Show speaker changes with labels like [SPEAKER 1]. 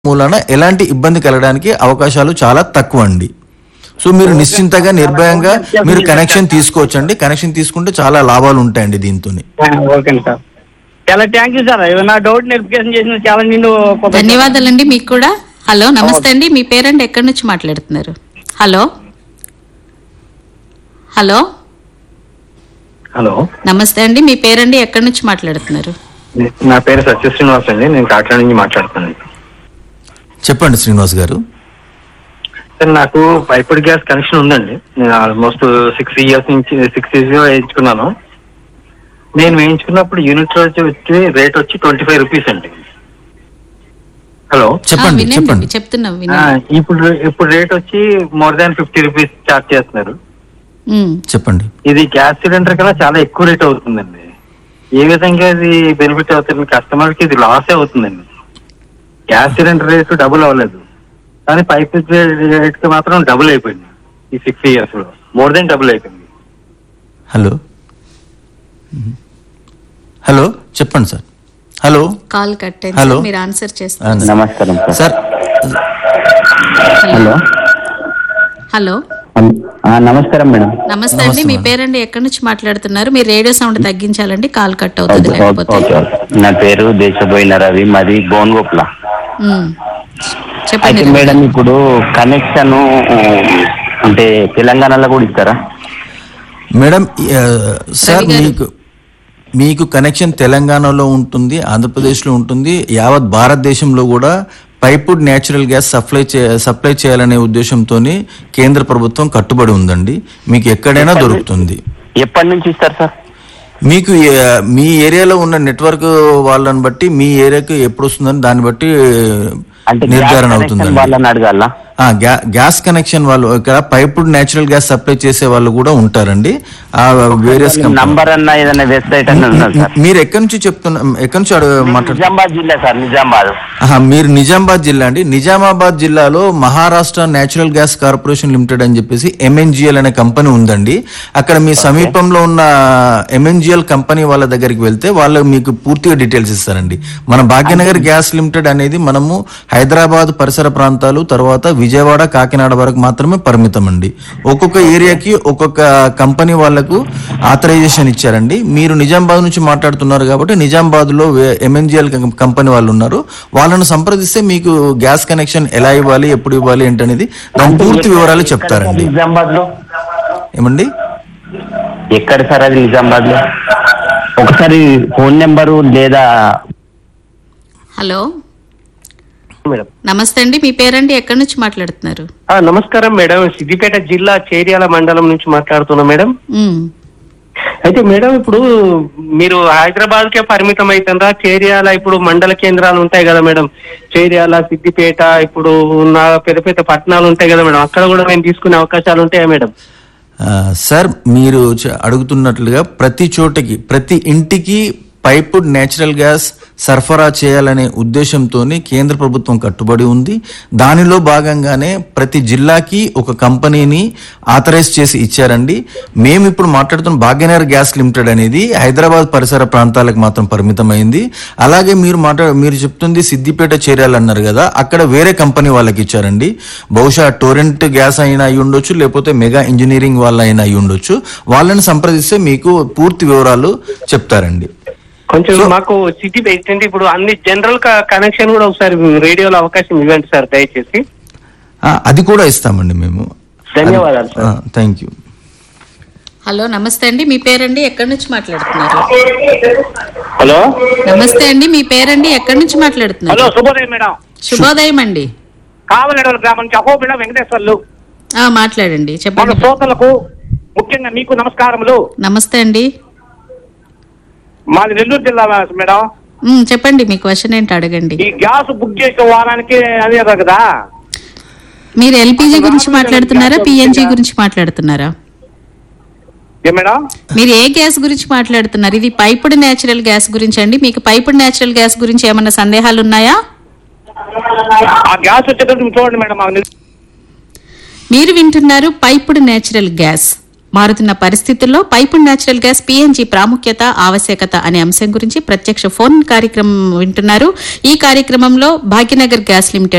[SPEAKER 1] మూలన ఎలాంటి ఇబ్బంది కలగడానికి అవకాశాలు చాలా తక్కువ అండి సో మీరు నిశ్చింతగా నిర్భయంగా మీరు కనెక్షన్ తీసుకోవచ్చండి కనెక్షన్ తీసుకుంటే చాలా లాభాలు ఉంటాయండి దీంతో
[SPEAKER 2] ఓకే సార్ చాలా థ్యాంక్ యూ సార్ నా డౌట్ వెరిఫికేషన్ చేసిన చాలా నిండు
[SPEAKER 3] ధన్యవాదాలండి మీకు కూడా హలో నమస్తే అండి మీ పేరెంట్ ఎక్కడి నుంచి మాట్లాడుతున్నారు హలో హలో
[SPEAKER 4] హలో
[SPEAKER 3] నమస్తే అండి మీ పేరండి ఎక్కడి నుంచి మాట్లాడుతున్నారు
[SPEAKER 4] నా పేరు సత్య శ్రీనివాస్ అండి నేను కాకినాడ నుంచి మాట్లాడుతున్నాను
[SPEAKER 1] చెప్పండి శ్రీనివాస్ గారు
[SPEAKER 4] సార్ నాకు పైపుడ్ గ్యాస్ కనెక్షన్ ఉందండి నేను ఆల్మోస్ట్ సిక్స్ ఇయర్స్ నుంచి సిక్స్ ఇయర్స్ వేయించుకున్నాను నేను వేయించుకున్నప్పుడు యూనిట్ వచ్చి రేట్ వచ్చి ట్వంటీ ఫైవ్ రూపీస్ అండి హలో
[SPEAKER 3] ఆ,
[SPEAKER 1] చెప్పండి
[SPEAKER 3] వినండి,
[SPEAKER 1] చెప్పండి
[SPEAKER 3] చెప్తున్నాం
[SPEAKER 4] ఆ,
[SPEAKER 3] వినండి
[SPEAKER 4] ఇప్పుడు ఇప్పుడు రేట్ వచ్చి more than fifty rupees charge చేస్తున్నారు
[SPEAKER 3] ఉమ్.
[SPEAKER 1] చెప్పండి
[SPEAKER 4] ఇది గ్యాస్ సిలిండర్ కన్నా చాలా ఎక్కువ రేట్ అవుతుందండి ఏ విధంగా ఇది బెనిఫిట్ అవుతుంది కస్టమర్ కి ఇది లాసే అవుతుందండి గ్యాస్ సిలిండర్ రేటు డబుల్ అవ్వలేదు కానీ పైప్ రేట్ కి మాత్రం డబుల్ అయిపోయింది ఈ సిక్స్ ఇయర్స్ లో మోర్ దెన్ డబుల్ అయిపోయింది
[SPEAKER 1] హలో హలో చెప్పండి సార్ హలో
[SPEAKER 3] కాల్ కట్ అయింది
[SPEAKER 1] హలో.
[SPEAKER 3] సార్, మీరు ఆన్సర్ చేస్తారు
[SPEAKER 5] నమస్కారం సార్
[SPEAKER 1] సార్
[SPEAKER 5] హలో
[SPEAKER 3] హలో
[SPEAKER 5] ఆ, నమస్కారం మేడం
[SPEAKER 3] నమస్తే అండి
[SPEAKER 1] నమస్తే
[SPEAKER 3] మీ
[SPEAKER 1] మేడం.
[SPEAKER 3] పేరండి ఎక్కడి నుంచి మాట్లాడుతున్నారు మీ రేడియో సౌండ్ తగ్గించాలండి కాల్ కట్ అవుతుంది
[SPEAKER 5] ఓకే,
[SPEAKER 3] లేకపోతే
[SPEAKER 5] ఓకే, ఓకే. నా పేరు దేశబోయిన రవి మాది గోన్గోప్ల
[SPEAKER 3] ఉమ్. చెప్పండి
[SPEAKER 5] అయితే
[SPEAKER 3] రవి
[SPEAKER 5] మేడం
[SPEAKER 3] గారు.
[SPEAKER 5] ఇప్పుడు కనెక్షన్ అంటే తెలంగాణలో కూడా ఇస్తారా
[SPEAKER 1] మేడం ఆ, సార్
[SPEAKER 3] రవి గారు.
[SPEAKER 1] మీకు మీకు కనెక్షన్ తెలంగాణలో ఉంటుంది ఆంధ్రప్రదేశ్లో ఉంటుంది యావత్ భారతదేశంలో కూడా పైపుడ్ న్యాచురల్ గ్యాస్ సప్లై చే సప్లై చేయాలనే ఉద్దేశంతో కేంద్ర ప్రభుత్వం కట్టుబడి ఉందండి మీకు ఎక్కడైనా దొరుకుతుంది
[SPEAKER 5] ఎప్పటి నుంచి ఇస్తారు సార్
[SPEAKER 1] మీకు ఏ- మీ ఏరియాలో ఉన్న నెట్వర్క్ వాళ్ళని బట్టి మీ ఏరియాకి ఎప్పుడు వస్తుందని దాన్ని బట్టి
[SPEAKER 5] అంటే
[SPEAKER 1] నిర్ధారణ
[SPEAKER 5] గ్యాస్
[SPEAKER 1] అవుతుందండి
[SPEAKER 5] కనెక్షన్ వాళ్ళని అడగాల
[SPEAKER 1] ఆ, గ్యా- గ్యాస్ కనెక్షన్ వాళ్ళు ఇక్కడ పైపుడ్ న్యాచురల్ గ్యాస్ సప్లై చేసే వాళ్ళు కూడా ఉంటారండి ఆ వేరియస్
[SPEAKER 5] నంబర్ అన్న ఏదైనా వెబ్సైట్ అన్న ఉన్నది సార్
[SPEAKER 1] మీరు ఎక్కడి నుంచి చెప్తున్నా ఎక్కడి నుంచి అడుగు మాట్లాడుతున్నారు
[SPEAKER 5] నిజామాబాద్ జిల్లా సార్ నిజామాబాద్
[SPEAKER 1] ఆహా, మీరు నిజామాబాద్ జిల్లా అండి నిజామాబాద్ జిల్లాలో Maharashtra natural gas corporation limited అని చెప్పేసి ఎంఎన్జిఎల్ అనే కంపెనీ ఉందండి అక్కడ మీ సమీపంలో ఉన్న ఎంఎన్జిఎల్ కంపెనీ వాళ్ళ దగ్గరికి వెళ్తే వాళ్ళు మీకు పూర్తిగా డీటెయిల్స్ ఇస్తారండి మన భాగ్యనగర్ గ్యాస్ లిమిటెడ్ అనేది మనము హైదరాబాద్ పరిసర ప్రాంతాలు తర్వాత విజయవాడ కాకినాడ వరకు మాత్రమే పరిమితం అండి ఒక్కొక్క ఏరియాకి ఒక్కొక్క కంపెనీ వాళ్ళకు ఆథరైజేషన్ ఇచ్చారండి మీరు నిజామాబాద్ నుంచి మాట్లాడుతున్నారు కాబట్టి నిజామాబాద్ లో ఎంఎన్జిఎల్ కంపెనీ వాళ్ళు ఉన్నారు వాళ్ళను సంప్రదిస్తే మీకు గ్యాస్ కనెక్షన్ ఎలా ఇవ్వాలి ఎప్పుడు ఇవ్వాలి ఏంటనేది దాని పూర్తి వివరాలు చెప్తారండి
[SPEAKER 5] నిజామాబాద్ లో
[SPEAKER 1] ఏమండి
[SPEAKER 5] ఎక్కడ సార్ అది నిజామాబాద్ లో ఒకసారి ఫోన్ నెంబరు లేదా
[SPEAKER 3] హలో
[SPEAKER 2] మేడం
[SPEAKER 3] నమస్తే అండి మీ పేరండి ఎక్కడి నుంచి మాట్లాడుతున్నారు
[SPEAKER 2] ఆ, నమస్కారం మేడం సిద్దిపేట జిల్లా చేర్యాల మండలం నుంచి మాట్లాడుతున్నా మేడం
[SPEAKER 3] ఉమ్.
[SPEAKER 2] అయితే మేడం ఇప్పుడు మీరు హైదరాబాద్ కే పరిమితం అవుతుందా చేర్యాల ఇప్పుడు మండల కేంద్రాలు ఉంటాయి కదా మేడం చేర్యాల సిద్దిపేట ఇప్పుడు ఉన్న పెద్ద పెద్ద పట్టణాలు ఉంటాయి కదా మేడం అక్కడ కూడా మేము తీసుకునే అవకాశాలు ఉంటాయా మేడం
[SPEAKER 1] ఆ, సార్ మీరు చ- అడుగుతున్నట్లుగా ప్రతి చోటకి ప్రతి ఇంటికి పైపుడ్ నేచురల్ గ్యాస్ సరఫరా చేయాలనే ఉద్దేశంతో కేంద్ర ప్రభుత్వం కట్టుబడి ఉంది దానిలో భాగంగానే ప్రతి జిల్లాకి ఒక కంపెనీని ఆథరైజ్ చేసి ఇచ్చారండి మేము ఇప్పుడు మాట్లాడుతున్న భాగ్యనగర్ గ్యాస్ లిమిటెడ్ అనేది హైదరాబాద్ పరిసర ప్రాంతాలకు మాత్రం పరిమితమైంది అలాగే మీరు మాట్లా మీరు చెప్తుంది సిద్దిపేట చేరాలి అన్నారు కదా అక్కడ వేరే కంపెనీ వాళ్ళకి ఇచ్చారండి బహుశా టోరెంట్ గ్యాస్ అయినా అయి ఉండొచ్చు లేకపోతే మెగా ఇంజనీరింగ్ వాళ్ళ అయినా అయి ఉండొచ్చు వాళ్ళని సంప్రదిస్తే మీకు పూర్తి వివరాలు చెప్తారండి
[SPEAKER 2] కొంచెం మాకు సిటీ ఏంటంటే ఇప్పుడు అన్ని జనరల్ కనెక్షన్ కూడా ఒకసారి రేడియోలో అవకాశం ఇవ్వండి సార్ దయచేసి
[SPEAKER 1] ఆ, అది కూడా ఇస్తామండి మేము
[SPEAKER 2] ధన్యవాదాలు సార్
[SPEAKER 1] థ్యాంక్ యూ
[SPEAKER 3] హలో నమస్తే అండి మీ పేరండి ఎక్కడి నుంచి మాట్లాడుతున్నారు
[SPEAKER 2] హలో
[SPEAKER 3] నమస్తే అండి మీ పేరండి ఎక్కడి నుంచి మాట్లాడుతున్నారు
[SPEAKER 6] హలో శుభోదయం మేడం
[SPEAKER 3] శుభోదయం అండి
[SPEAKER 6] కావలడల గ్రామం నుంచి అహోబిడ వెంకటేశ్వర్లు
[SPEAKER 3] ఆ మాట్లాడండి
[SPEAKER 6] మన
[SPEAKER 3] చెప్పండి
[SPEAKER 6] శ్రోతలకు ముఖ్యంగా మీకు నమస్కారములు
[SPEAKER 3] నమస్తే అండి
[SPEAKER 6] మాది నెల్లూరు జిల్లా మేడం
[SPEAKER 3] ఉమ్, చెప్పండి మీ క్వశ్చన్ ఏంటి అడగండి
[SPEAKER 6] ఈ గ్యాస్ బుక్ చేసిన వారానికి అదే కదా
[SPEAKER 3] మీరు ఎల్పిజి గురించి మాట్లాడుతున్నారా పిఎన్జి గురించి మాట్లాడుతున్నారా
[SPEAKER 6] ఏ మేడం
[SPEAKER 3] మీరు ఏ గ్యాస్ గురించి మాట్లాడుతున్నారు ఇది పైపుడ్ నేచురల్ గ్యాస్ గురించి అండి మీకు పైపుడ్ నేచురల్ గ్యాస్ గురించి ఏమన్నా సందేహాలు ఉన్నాయా
[SPEAKER 6] ఆ గ్యాస్ వచ్చేటప్పుడు చూడండి మేడం మాకు నెల్లూరు
[SPEAKER 3] మీరు వింటున్నారు పైపుడ్ నేచురల్ గ్యాస్ మారుతున్న పరిస్థితుల్లో పైపుడ్ నేచురల్ గ్యాస్ పిఎన్జి ప్రాముఖ్యత ఆవశ్యకత అనే అంశం గురించి ప్రత్యక్ష ఫోన్ కార్యక్రమం వింటున్నారు ఈ కార్యక్రమంలో భాగ్యనగర్ గ్యాస్ లిమిటెడ్